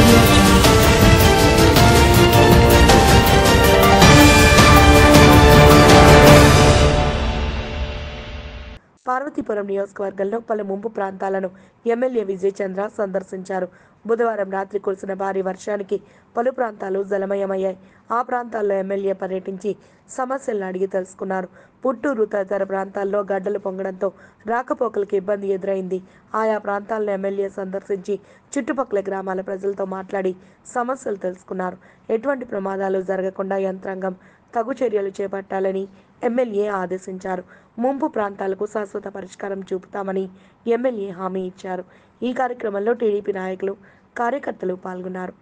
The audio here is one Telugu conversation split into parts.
audio jungle. పార్వతీపురం నియోజకవర్గంలో పలు ముంపు ప్రాంతాలను ఎమ్మెల్యే విజయ్ చంద్ర సందర్శించారు బుధవారం రాత్రి కురిసిన భారీ వర్షానికి పలు ప్రాంతాలు జలమయమయ్యాయి ఆ ప్రాంతాల్లో ఎమ్మెల్యే పర్యటించి సమస్యలను అడిగి తెలుసుకున్నారు పుట్టూరు తదితర ప్రాంతాల్లో గడ్డలు పొంగడంతో రాకపోకలకు ఇబ్బంది ఎదురైంది ఆయా ప్రాంతాలను ఎమ్మెల్యే సందర్శించి చుట్టుపక్కల గ్రామాల ప్రజలతో మాట్లాడి సమస్యలు తెలుసుకున్నారు ఎటువంటి ప్రమాదాలు జరగకుండా యంత్రాంగం తగు చర్యలు చేపట్టాలని ఎమ్మెల్యే ఆదేశించారు ముంపు ప్రాంతాలకు శాశ్వత పరిష్కారం చూపుతామని ఎమ్మెల్యే హామీ ఇచ్చారు ఈ కార్యక్రమంలో టీడీపీ నాయకులు కార్యకర్తలు పాల్గొన్నారు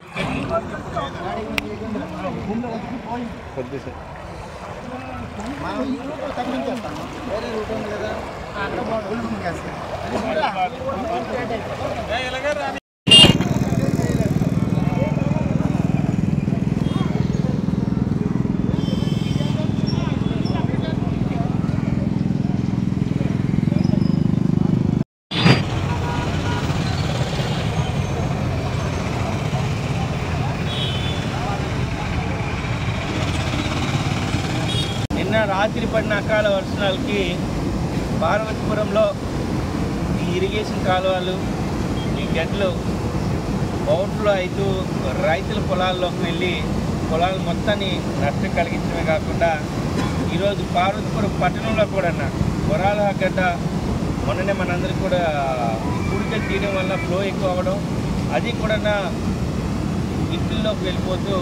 నిన్న రాత్రి పడిన అకాల వర్షాలకి పార్వతీపురంలో ఈ ఇరిగేషన్ కాలువలు ఈ గడ్లు బౌట్లో అయితే రైతుల పొలాల్లోకి వెళ్ళి పొలాలు మొత్తాన్ని నష్టం కలిగించడమే కాకుండా ఈరోజు పార్వతీపురం పట్టణంలో కూడా వరాల గడ్డ మొన్ననే మనందరికీ కూడా ఈ కుడికలు తీయడం వల్ల ఫ్లో ఎక్కువ అవ్వడం అది కూడా ఇంటిల్లోకి వెళ్ళిపోతూ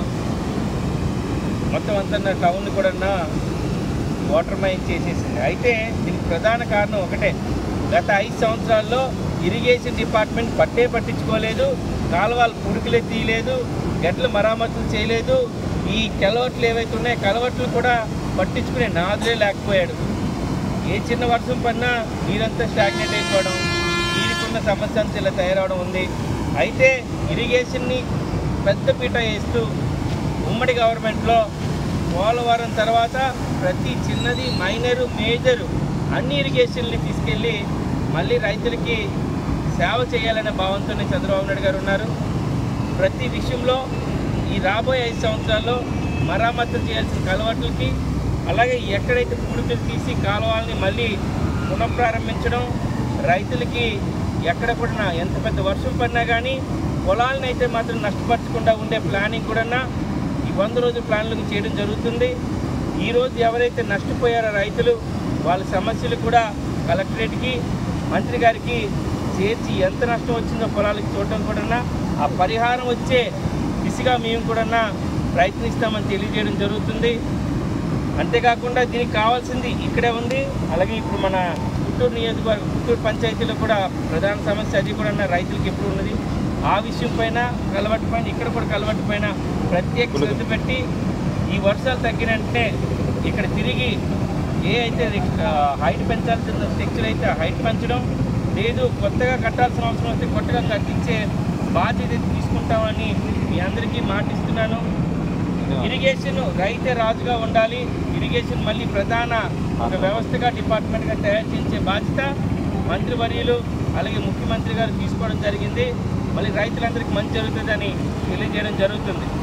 మొత్తం అంతా టౌన్ కూడా వాటర్ మైన్ చేసేసింది అయితే దీనికి ప్రధాన కారణం ఒకటే గత ఐదు సంవత్సరాల్లో ఇరిగేషన్ డిపార్ట్మెంట్ పట్టే పట్టించుకోలేదు కాలువలు పుడుకులే తీయలేదు గడ్డలు మరామతులు చేయలేదు ఈ కలవట్లు ఏవైతే ఉన్నాయో కలవట్లు కూడా పట్టించుకునే నాదులే లేకపోయాడు ఏ చిన్న వర్షం పడినా నీరంతా స్టాగ్నేట్ అయిపోవడం నీరుకున్న సమస్య అంతా ఇలా తయారవడం ఉంది అయితే ఇరిగేషన్ని పెద్ద పీట వేస్తూ ఉమ్మడి గవర్నమెంట్లో పోలవరం తర్వాత ప్రతి చిన్నది మైనరు మేజరు అన్ని ఇరిగేషన్ని తీసుకెళ్ళి మళ్ళీ రైతులకి సేవ చేయాలనే భావంతోనే చంద్రబాబు నాయుడు గారు ఉన్నారు ప్రతి విషయంలో ఈ రాబోయే ఐదు సంవత్సరాల్లో మరమ్మతులు చేయాల్సిన కలవట్లకి అలాగే ఎక్కడైతే పుడుకులు తీసి కాలువల్ని మళ్ళీ పునఃప్రారంభించడం రైతులకి ఎక్కడ కూడా ఎంత పెద్ద వర్షం పడినా కానీ పొలాలను అయితే మాత్రం నష్టపరచకుండా ఉండే ప్లానింగ్ కూడా ఈ వంద రోజుల ప్లాన్లకు చేయడం జరుగుతుంది ఈరోజు ఎవరైతే నష్టపోయారో రైతులు వాళ్ళ సమస్యలు కూడా కలెక్టరేట్కి మంత్రి గారికి చేర్చి ఎంత నష్టం వచ్చిందో పొలాలకు చూడటం కూడా ఆ పరిహారం వచ్చే దిశగా మేము కూడా ప్రయత్నిస్తామని తెలియజేయడం జరుగుతుంది అంతేకాకుండా దీనికి కావాల్సింది ఇక్కడే ఉంది అలాగే ఇప్పుడు మన పుత్తూరు నియోజకవర్గం పుత్తూరు పంచాయతీలో కూడా ప్రధాన సమస్య అది కూడా రైతులకు ఎప్పుడు ఉన్నది ఆ విషయం పైన కలవట్టు పైన ఇక్కడ కూడా కలవట్టు పైన ప్రత్యేక శ్రద్ధ పెట్టి ఈ వర్షాలు తగ్గిన వెంటనే ఇక్కడ తిరిగి ఏ అయితే హైట్ పెంచాల్సిన స్ట్రక్చర్ అయితే హైట్ పెంచడం లేదు కొత్తగా కట్టాల్సిన అవసరం వస్తే కొత్తగా కట్టించే బాధ్యత తీసుకుంటామని మీ అందరికీ మాటిస్తున్నాను ఇరిగేషన్ రైతే రాజుగా ఉండాలి ఇరిగేషన్ మళ్ళీ ప్రధాన ఒక వ్యవస్థగా డిపార్ట్మెంట్గా తయారు చేసే బాధ్యత మంత్రివర్యులు అలాగే ముఖ్యమంత్రి గారు తీసుకోవడం జరిగింది మళ్ళీ రైతులందరికీ మంచి జరుగుతుందని తెలియజేయడం జరుగుతుంది